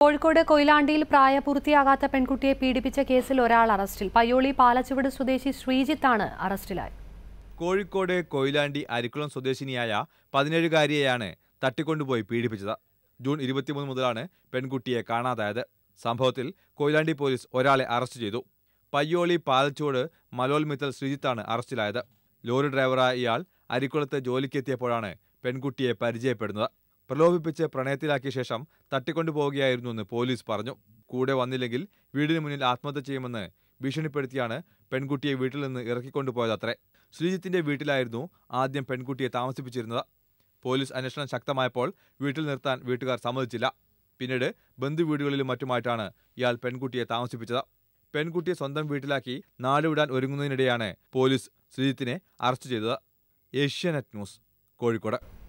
കോഴിക്കോട് കൊയിലാണ്ടിയിൽ പ്രായപൂർത്തിയാകാത്ത പെൺകുട്ടിയെ പീഡിപ്പിച്ച കേസിൽ ഒരാൾ അറസ്റ്റിൽ പയ്യോളി പാലച്ചുവട് സ്വദേശി ശ്രീജിത്താണ് അറസ്റ്റിലായത് കോഴിക്കോട് കൊയിലാണ്ടി അരിക്കുളം സ്വദേശിനിയായ പതിനേഴുകാരിയെയാണ് തട്ടിക്കൊണ്ടുപോയി പീഡിപ്പിച്ചത് ജൂൺ ഇരുപത്തിമൂന്ന് മുതലാണ് പെൺകുട്ടിയെ കാണാതായത് സംഭവത്തിൽ കൊയിലാണ്ടി പോലീസ് ഒരാളെ അറസ്റ്റ് ചെയ്തു പയ്യോളി പാലച്ചോട് മലോൽ മിത്തൽ ശ്രീജിത്താണ് അറസ്റ്റിലായത് ലോറി ഡ്രൈവറായ ഇയാൾ അരിക്കുളത്ത് ജോലിക്കെത്തിയപ്പോഴാണ് പെൺകുട്ടിയെ പരിചയപ്പെടുന്നത് പ്രലോഭിപ്പിച്ച് പ്രണയത്തിലാക്കിയ ശേഷം തട്ടിക്കൊണ്ടുപോവുകയായിരുന്നുവെന്ന് പോലീസ് പറഞ്ഞു കൂടെ വന്നില്ലെങ്കിൽ വീടിന് മുന്നിൽ ആത്മഹത്യ ചെയ്യുമെന്ന് ഭീഷണിപ്പെടുത്തിയാണ് പെൺകുട്ടിയെ വീട്ടിൽ നിന്ന് ഇറക്കിക്കൊണ്ടുപോയതത്രേ ശ്രീജിത്തിന്റെ വീട്ടിലായിരുന്നു ആദ്യം പെൺകുട്ടിയെ താമസിപ്പിച്ചിരുന്നത് പോലീസ് അന്വേഷണം ശക്തമായപ്പോൾ വീട്ടിൽ നിർത്താൻ വീട്ടുകാർ സമ്മതിച്ചില്ല പിന്നീട് ബന്ധുവീടുകളിലും മറ്റുമായിട്ടാണ് ഇയാൾ പെൺകുട്ടിയെ താമസിപ്പിച്ചത് പെൺകുട്ടിയെ സ്വന്തം വീട്ടിലാക്കി നാടുവിടാൻ ഒരുങ്ങുന്നതിനിടെയാണ് പോലീസ് ശ്രീജിത്തിനെ അറസ്റ്റ് ചെയ്തത് ഏഷ്യാനെറ്റ് ന്യൂസ് കോഴിക്കോട്